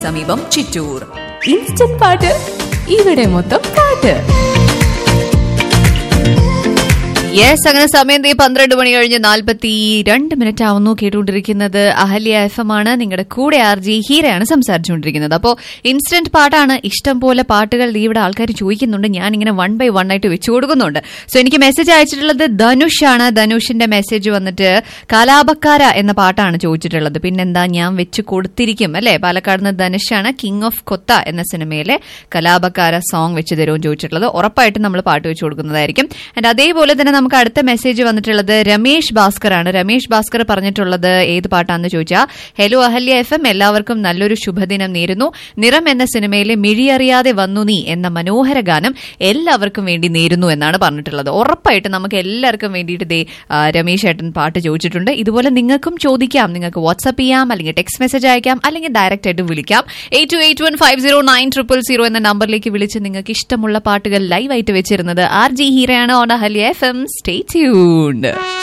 സമീപം ചിറ്റൂർ ഇൻസ്റ്റന്റ് പാട്ട് ഇവിടെ മൊത്തം പാട്ട് യെസ് അങ്ങനെ സമയം ദേ പന്ത്രണ്ട് മണി കഴിഞ്ഞ് നാൽപ്പത്തി രണ്ട് മിനിറ്റ് ആവുന്നു കേട്ടുകൊണ്ടിരിക്കുന്നത് അഹല്യ എഫ് എം ആണ് നിങ്ങളുടെ കൂടെ ആർ ജി ഹീരയാണ് സംസാരിച്ചുകൊണ്ടിരിക്കുന്നത് അപ്പോൾ ഇൻസ്റ്റന്റ് പാട്ടാണ് ഇഷ്ടം പോലെ പാട്ടുകൾ ദേ ഇവിടെ ആൾക്കാർ ചോദിക്കുന്നുണ്ട് ഞാൻ ഇങ്ങനെ വൺ ബൈ വൺ ആയിട്ട് വെച്ചു കൊടുക്കുന്നുണ്ട് സോ എനിക്ക് മെസ്സേജ് അയച്ചിട്ടുള്ളത് ധനുഷ് ആണ് ധനുഷിന്റെ മെസ്സേജ് വന്നിട്ട് കലാപക്കാര എന്ന പാട്ടാണ് ചോദിച്ചിട്ടുള്ളത് പിന്നെന്താ ഞാൻ വെച്ച് കൊടുത്തിരിക്കും അല്ലെ പാലക്കാട് നിന്ന് ധനുഷാണ് കിങ് ഓഫ് കൊത്ത എന്ന സിനിമയിലെ കലാപക്കാര സോങ് വെച്ച് തരുമെന്ന് ചോദിച്ചിട്ടുള്ളത് ഉറപ്പായിട്ടും നമ്മൾ പാട്ട് വെച്ച് കൊടുക്കുന്നതായിരിക്കും ആൻഡ് അതേപോലെ തന്നെ നമുക്ക് അടുത്ത മെസ്സേജ് വന്നിട്ടുള്ളത് രമേഷ് ഭാസ്കർ ആണ് രമേഷ് ഭാസ്കർ പറഞ്ഞിട്ടുള്ളത് ഏത് പാട്ടാണെന്ന് ചോദിച്ചാൽ ഹലോ അഹല്യ എഫ് എം എല്ലാവർക്കും നല്ലൊരു ശുഭദിനം നേരുന്നു നിറം എന്ന സിനിമയിലെ മിഴിയറിയാതെ വന്നു നീ എന്ന മനോഹര ഗാനം എല്ലാവർക്കും വേണ്ടി നേരുന്നു എന്നാണ് പറഞ്ഞിട്ടുള്ളത് ഉറപ്പായിട്ടും നമുക്ക് എല്ലാവർക്കും വേണ്ടിയിട്ട് ദേ ആ, രമേശ് ഏട്ടൻ പാട്ട് ചോദിച്ചിട്ടുണ്ട് ഇതുപോലെ നിങ്ങൾക്കും ചോദിക്കാം നിങ്ങൾക്ക് വാട്സ്ആപ്പ് ചെയ്യാം അല്ലെങ്കിൽ ടെക്സ്റ്റ് മെസ്സേജ് അയക്കാം അല്ലെങ്കിൽ ഡയറക്റ്റ് ആയിട്ട് വിളിക്കാം eight two eight one five zero nine triple zero എന്ന നമ്പറിലേക്ക് വിളിച്ച് നിങ്ങൾക്ക് ഇഷ്ടമുള്ള പാട്ടുകൾ ലൈവ് ആയിട്ട് വെച്ചിരുന്നത് ആർ ജി ഹീരയാണ് on Ahalya F M stay tuned